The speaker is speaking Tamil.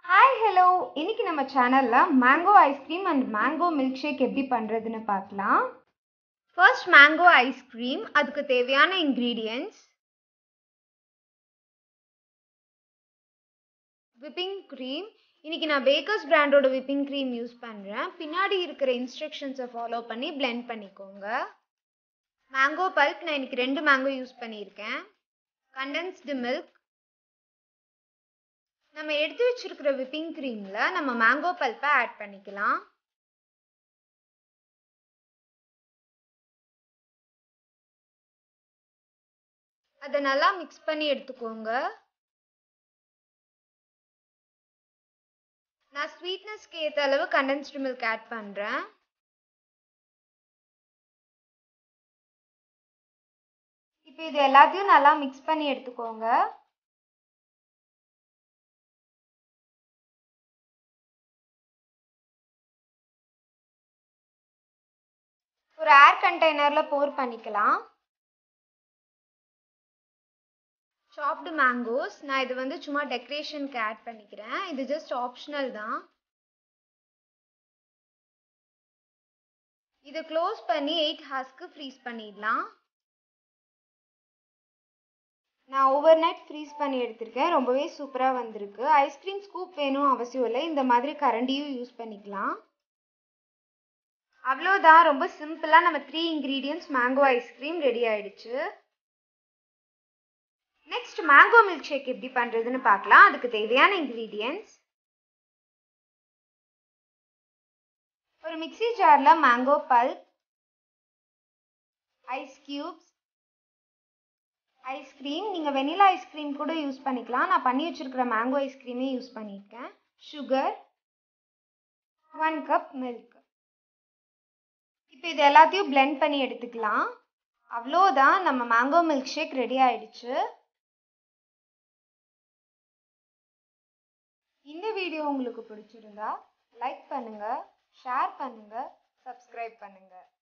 ஹாய் ஹலோ இன்னைக்கு நம்ம சேனலில் mango ice cream and mango milkshake எப்படி பண்ணுறதுன்னு பார்க்கலாம் ஃபர்ஸ்ட் மேங்கோ ஐஸ்கிரீம் அதுக்கு தேவையான இன்க்ரீடியன்ட்ஸ் விப்பிங் க்ரீம் இன்னைக்கு நான் பேக்கர்ஸ் பிராண்டோட விப்பிங் க்ரீம் யூஸ் பண்ணுறேன் பின்னாடி இருக்கிற இன்ஸ்ட்ரக்ஷன்ஸை ஃபாலோ பண்ணி பிளெண்ட் பண்ணிக்கோங்க மேங்கோ பல்ப் நான் இன்னைக்கு ரெண்டு மேங்கோ யூஸ் பண்ணியிருக்கேன் கண்டென்ஸ்டு மில்க் நம்ம எடுத்து வச்சிருக்கிற விப்பிங் க்ரீமில் நம்ம மேங்கோ பல்ப்பை ஆட் பண்ணிக்கலாம் அதை நல்லா மிக்ஸ் பண்ணி எடுத்துக்கோங்க நான் ஸ்வீட்னஸ்க்கு ஏற்ற அளவு கண்டென்ஸ்டு மில்க் ஆட் பண்ணுறேன் இப்போ இது எல்லாத்தையும் நல்லா மிக்ஸ் பண்ணி எடுத்துக்கோங்க ஒரு ஏர் கண்டெய்னரில் போர் பண்ணிக்கலாம் சாப்டு மேங்கோஸ் நான் இது வந்து சும்மா டெக்கரேஷனுக்கு ஆட் பண்ணிக்கிறேன் இது ஜஸ்ட் ஆப்ஷனல் தான் இதை க்ளோஸ் பண்ணி எயிட் ஹார்ஸ்க்கு ஃப்ரீஸ் பண்ணிடலாம் நான் ஓவர் நைட் ஃப்ரீஸ் பண்ணி எடுத்திருக்கேன் ரொம்பவே சூப்பராக வந்திருக்கு ஐஸ்கிரீம் ஸ்கூப் வேணும் அவசியம் இல்லை இந்த மாதிரி கரண்டியும் யூஸ் பண்ணிக்கலாம் அவ்வளோதான் ரொம்ப சிம்பிளாக நம்ம three ingredients mango ice cream ready ஆயிடுச்சு நெக்ஸ்ட் மேங்கோ மில்க் ஷேக் எப்படி பண்ணுறதுன்னு பார்க்கலாம் அதுக்கு தேவையான இன்க்ரீடியன்ட்ஸ் ஒரு மிக்சி ஜாரில் mango pulp ice cubes ice cream நீங்கள் வெனிலா ஐஸ்கிரீம் கூட யூஸ் பண்ணிக்கலாம் நான் பண்ணி வச்சுருக்கிற மேங்கோ ஐஸ்கிரீமே யூஸ் பண்ணியிருக்கேன் சுகர் ஒன் கப் மில்க் இப்போ இது எல்லாத்தையும் பிளெண்ட் பண்ணி எடுத்துக்கலாம் அவ்வளோதான் நம்ம மேங்கோ மில்க் ஷேக் ரெடி ஆயிடுச்சு இந்த வீடியோ உங்களுக்கு பிடிச்சிருந்தா லைக் பண்ணுங்க ஷேர் பண்ணுங்க சப்ஸ்கிரைப் பண்ணுங்க